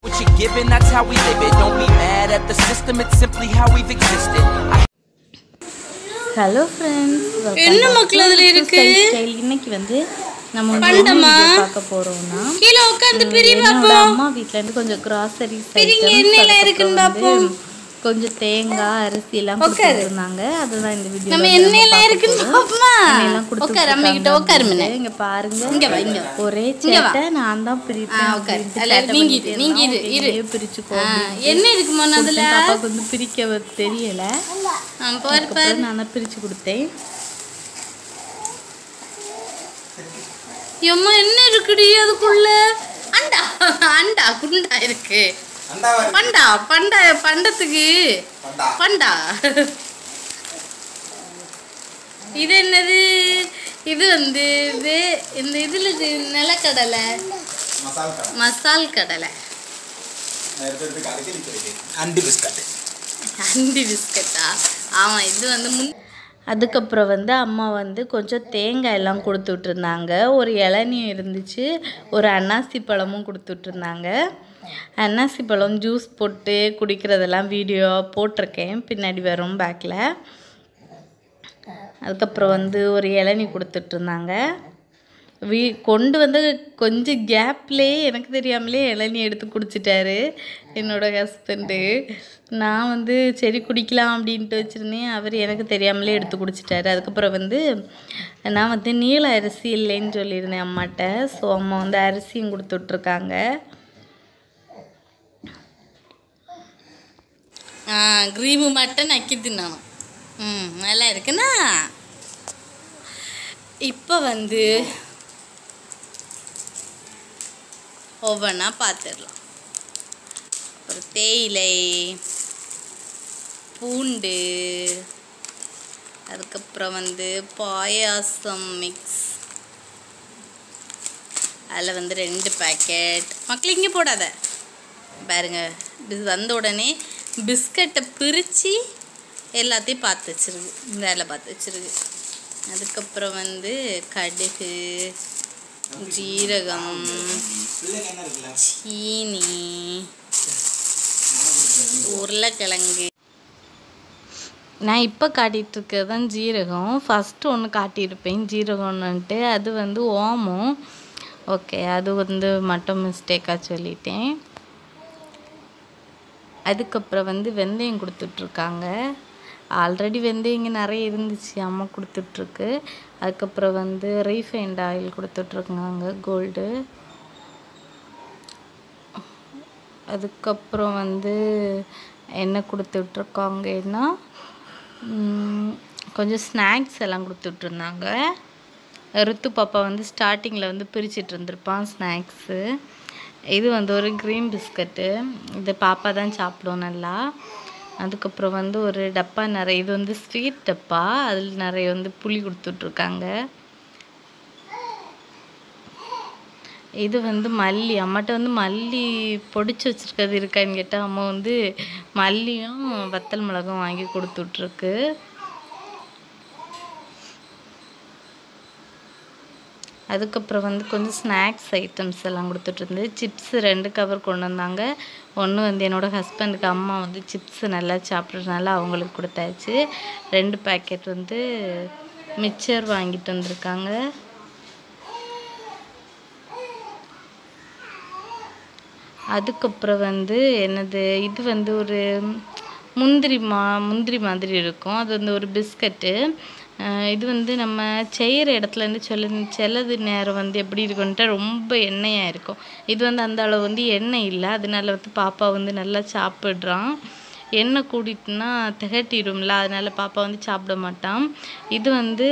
What you're given, that's how we live it. Don't be mad at the system, it's simply how we've existed. I hello friends என்ன மக்கள் அதுல இருக்கு? இன்னைக்கு வந்து நம்ம வந்து பண்டமா? என்ன video பார்க்க போறோம்னா கீழே உட்காந்து பிரி என்னோட பாப்போம் அம்மா வீட்ல இருந்து கொஞ்சம் கிராசரிஸ் பிரிங்க, என்னெல்லாம் இருக்குன்னு பாப்போம். கொஞ்சம் தேங்காய் அரிசி எல்லாம் உட்காரு. கொடுத்துருந்தாங்க அதுதான் இந்த வீடியோ நம்ம எண்ணெயெல்லாம் இருக்குன்னு பாப்போமா எண்ணெயெல்லாம் உட்காரு அம்மா கிட்ட உட்காரு முன்ன. இங்க பாருங்க இங்க வா, இங்க வா. ஒரே இங்க வா. சேட்டை நான் தான் ஆ, பிரிப்பேன் உட்காரு. அப்படின்ட்டு அதுல சேட்டை நீங்க பண்ணிட்டே இரு, நீங்க இரு, இருந்தான். இரு. இங்கேயே பிரிச்சுக்கோ ஆ, அப்படின்ட்டு. என்ன இருக்குமா அதுல கொடுத்தேன். பாப்பாவுக்கு வந்து பிரிக்க வ- தெரியல ஆ, பாரு பாரு அதுக்கப்புறம் நான் தான் பிரிச்சு கொடுத்தேன் எம்மா என்ன இருக்குடி அதுக்குள்ள அண்டா அண்டா குண்டா இருக்கு பண்டா பண்டா பண்டத்துக்கு பண்டா இது என்னது இது வந்து இது இந்த இதுல இது நிலக்கடலை மசால் கடலை அண்டு பிஸ்கட் அண்டி பிஸ்கட்டா ஆமா இது வந்து முன் அதுக்கப்புறம் வந்து அம்மா வந்து கொஞ்சம் தேங்காய் எல்லாம் கொடுத்துட்ருந்தாங்க ஒரு இளநியும் இருந்துச்சு ஒரு அன்னாசி பழமும் கொடுத்துட்ருந்தாங்க அன்னாசி பழம் ஜூஸ் போட்டு குடிக்கிறதெல்லாம் வீடியோ போட்டிருக்கேன் பின்னாடி வரும் பேக்கில் அதுக்கப்புறம் வந்து ஒரு இளநி கொடுத்துட்ருந்தாங்க வீ கொண்டு வந்து கொஞ்சம் கேப்லேயே எனக்கு தெரியாமலே இளநி எடுத்து குடிச்சிட்டாரு என்னோட ஹஸ்பண்டு நான் வந்து சரி குடிக்கலாம் அப்படின்ட்டு வச்சுருந்தேன் அவர் எனக்கு தெரியாமலே எடுத்து குடிச்சிட்டாரு அதுக்கப்புறம் வந்து நான் வந்து நீல அரிசி இல்லைன்னு சொல்லியிருந்தேன் அம்மாட்ட ஸோ அம்மா வந்து அரிசியும் கொடுத்துட்ருக்காங்க ஆ க்ரீமு மட்டும் நக்கிது நான் ம் நல்லா இருக்குண்ணா இப்போ வந்து ஒவ்வொன்றா பார்த்துடலாம் அப்புறம் தேயிலை பூண்டு அதுக்கப்புறம் வந்து பாயாசம் மிக்ஸ் அதில் வந்து ரெண்டு பேக்கெட் மக்கள் இங்கே போடாத பாருங்க இது வந்த உடனே பிஸ்கட்டை பிரித்து எல்லாத்தையும் பார்த்து வச்சிருக்கு வேலை பார்த்து வச்சிருக்கு அதுக்கப்புறம் வந்து கடுகு ஜீரகம் சீனி உருளைக்கிழங்கு நான் இப்போ காட்டிகிட்டு இருக்கிறது தான் ஜீரகம் ஃபஸ்ட்டு ஒன்று காட்டியிருப்பேன் ஜீரகம்னுட்டு அது வந்து ஓமம் ஓகே அது வந்து மட்டும் மிஸ்டேக்காக சொல்லிட்டேன் அதுக்கப்புறம் வந்து வெந்தயம் கொடுத்துட்ருக்காங்க ஆல்ரெடி வெந்தயம் இங்கே நிறைய இருந்துச்சு அம்மா கொடுத்துட்ருக்கு அதுக்கப்புறம் வந்து ரீஃபைண்ட் ஆயில் கொடுத்துட்ருக்காங்க கோல்டு அதுக்கப்புறம் வந்து என்ன கொடுத்துட்ருக்காங்கன்னா ம், கொஞ்சம் ஸ்நாக்ஸ் எல்லாம் கொடுத்துட்ருந்தாங்க ருத்து பாப்பா வந்து ஸ்டார்டிங்கில் வந்து பிரிச்சுட்டு இருந்திருப்பான் ஸ்நாக்ஸு இது வந்து ஒரு க்ரீன் பிஸ்கட்டு இது பாப்பா தான் சாப்பிடும் நல்லா அதுக்கப்புறம் வந்து ஒரு டப்பா நிறைய இது வந்து ஸ்வீட் டப்பா அதில் நிறைய வந்து புளி கொடுத்துட்ருக்காங்க இது வந்து மல்லி அம்மாட்ட வந்து மல்லி பொடிச்சு வச்சுருக்கிறது இருக்கான்னு கேட்டால் அம்மா வந்து மல்லியும் வத்தல் மிளகும் வாங்கி கொடுத்துட்ருக்கு அதுக்கப்புறம் வந்து கொஞ்சம் ஸ்நாக்ஸ் ஐட்டம்ஸ் எல்லாம் கொடுத்துட்ருந்து சிப்ஸ் ரெண்டு கவர் கொண்டு வந்தாங்க ஒன்று வந்து என்னோடய ஹஸ்பண்டுக்கு அம்மா வந்து சிப்ஸ் நல்லா சாப்பிட்றதுனால அவங்களுக்கு கொடுத்தாச்சு ரெண்டு பேக்கெட் வந்து மிக்சர் வாங்கிட்டு வந்திருக்காங்க அதுக்கப்புறம் வந்து என்னது இது வந்து ஒரு முந்திரி மா முந்திரி மாதிரி இருக்கும் அது வந்து ஒரு பிஸ்கட்டு இது வந்து நம்ம செய்கிற இடத்துல இருந்து சொல்ல சிலது நேரம் வந்து எப்படி இருக்குன்ட்டு ரொம்ப எண்ணெயாக இருக்கும் இது வந்து அந்த அளவு வந்து எண்ணெய் இல்லை அதனால வந்து பாப்பா வந்து நல்லா சாப்பிட்றான் எண்ணெய் கூடிட்டுனா திகட்டிடும்ல அதனால பாப்பா வந்து சாப்பிட மாட்டான் இது வந்து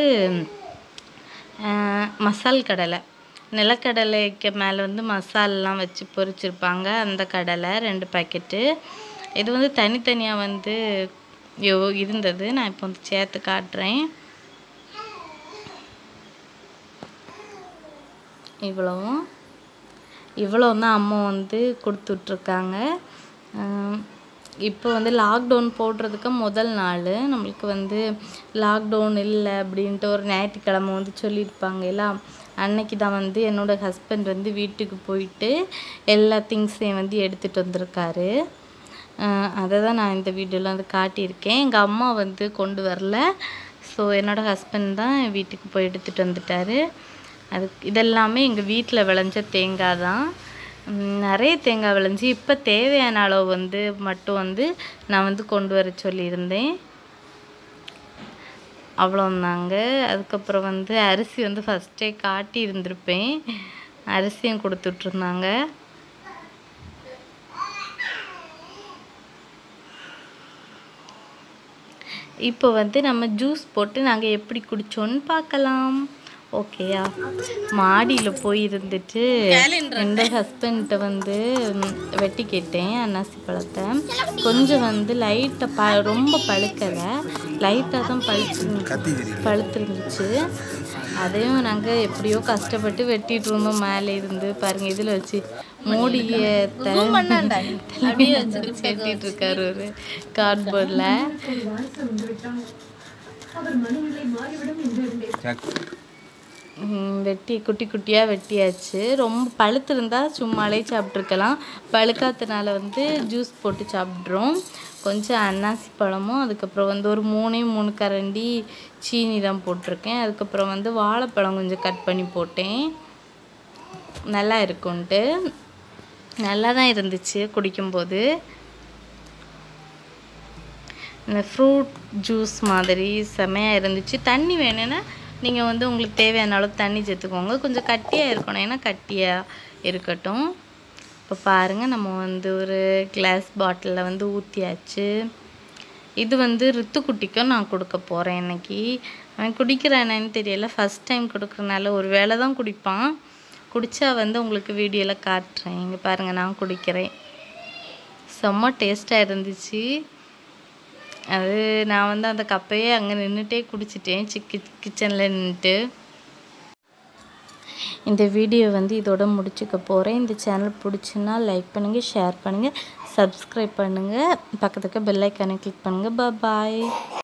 ஆஹ் மசால் கடலை நிலக்கடலைக்கு மேலே வந்து மசாலெலாம் வச்சு பொரிச்சிருப்பாங்க அந்த கடலை ரெண்டு பாக்கெட்டு இது வந்து தனித்தனியாக வந்து யோ இருந்தது நான் இப்போ வந்து சேர்த்து காட்டுறேன் இவ்வளவும் இவ்வளோ தான் அம்மா வந்து கொடுத்துட்ருக்காங்க இப்போ வந்து லாக்டவுன் போடுறதுக்கு முதல் நாள் நம்மளுக்கு வந்து லாக்டவுன் இல்லை அப்படின்ட்டு ஒரு ஞாயிற்றுக்கிழமை வந்து சொல்லியிருப்பாங்க எல்லாம் அன்னைக்கு தான் வந்து என்னோடய ஹஸ்பண்ட் வந்து வீட்டுக்கு போயிட்டு எல்லா திங்ஸையும் வந்து எடுத்துகிட்டு வந்திருக்காரு அஹ் அதை தான் நான் இந்த வீடியோவில் வந்து காட்டியிருக்கேன் எங்கள் அம்மா வந்து கொண்டு வரல ஸோ என்னோடய ஹஸ்பண்ட் தான் வீட்டுக்கு போய் எடுத்துகிட்டு வந்துட்டாரு அது இதெல்லாமே எங்கள் வீட்டில் விளைஞ்ச தேங்காய் தான் உம், நிறைய தேங்காய் விளைஞ்சி இப்போ தேவையான அளவு வந்து மட்டும் வந்து நான் வந்து கொண்டு வர சொல்லியிருந்தேன் அவ்வளோந்தாங்க அதுக்கப்புறம் வந்து அரிசி வந்து ஃபஸ்ட்டே காட்டி இருந்திருப்பேன் அரிசியும் கொடுத்துட்ருந்தாங்க இப்போ வந்து நம்ம ஜூஸ் போட்டு நாங்கள் எப்படி குடித்தோன்னு பார்க்கலாம் ஓகேயா மாடியில் போய் இருந்துட்டு என்னோட ஹஸ்பண்ட்ட வந்து ம், வெட்டி கேட்டேன் அன்னாசி பழத்தை கொஞ்சம் வந்து லைட்டாக ப ரொம்ப பழுக்கலை லைட்டாக தான் பழுத்து பழுத்துருந்துச்சு அதையும் நாங்கள் எப்படியோ கஷ்டப்பட்டு வெட்டிட்டு இருந்தோம் மேலே இருந்து பாருங்க இதில் வச்சு மூடிய அப்படியே வச்சு வெட்டிட்டு இருக்காரு ஒரு கார்ட்போர்டில் ம், வெட்டி குட்டி குட்டியாக வெட்டியாச்சு ரொம்ப பழுத்திருந்தா சும்மாலே சாப்பிட்ருக்கலாம் பழுக்காதனால வந்து ஜூஸ் போட்டு சாப்பிட்றோம் கொஞ்சம் அன்னாசி பழமும் அதுக்கப்புறம் வந்து ஒரு மூணே மூணு கரண்டி சீனி தான் போட்டிருக்கேன் அதுக்கப்புறம் வந்து வாழைப்பழம் கொஞ்சம் கட் பண்ணி போட்டேன் நல்லா இருக்கும்ன்ட்டு நல்லா தான் இருந்துச்சு குடிக்கும்போது இந்த ஃப்ரூட் ஜூஸ் மாதிரி செமையாக இருந்துச்சு தண்ணி வேணும்னா நீங்கள் வந்து உங்களுக்கு தேவையான அளவு தண்ணி சேர்த்துக்கோங்க கொஞ்சம் கட்டியாக இருக்கணும் ஏன்னா கட்டியாக இருக்கட்டும் இப்போ பாருங்கள் நம்ம வந்து ஒரு கிளாஸ் பாட்டிலில் வந்து ஊற்றியாச்சு இது வந்து ரித்துக்குட்டிக்கும் நான் கொடுக்க போகிறேன் இன்னைக்கு அவன் குடிக்கிறானேன்னு தெரியல ஃபஸ்ட் டைம் கொடுக்குறனால ஒரு வேளை தான் குடிப்பான் குடித்தா வந்து உங்களுக்கு வீடியோவில் காட்டுறேன் இங்கே பாருங்கள் நான் குடிக்கிறேன் செம்ம டேஸ்ட்டாக இருந்துச்சு அது நான் வந்து அந்த கப்பையே அங்கே நின்றுட்டே குடிச்சிட்டேன் சிக்கி கிச்சனில் நின்றுட்டு இந்த வீடியோ வந்து இதோட முடிச்சுக்க போகிறேன் இந்த சேனல் பிடிச்சுன்னா லைக் பண்ணுங்கள் ஷேர் பண்ணுங்கள் சப்ஸ்கிரைப் பண்ணுங்கள் பக்கத்துக்கு பெல் ஐக்கானை கிளிக் பண்ணுங்கள் பாய்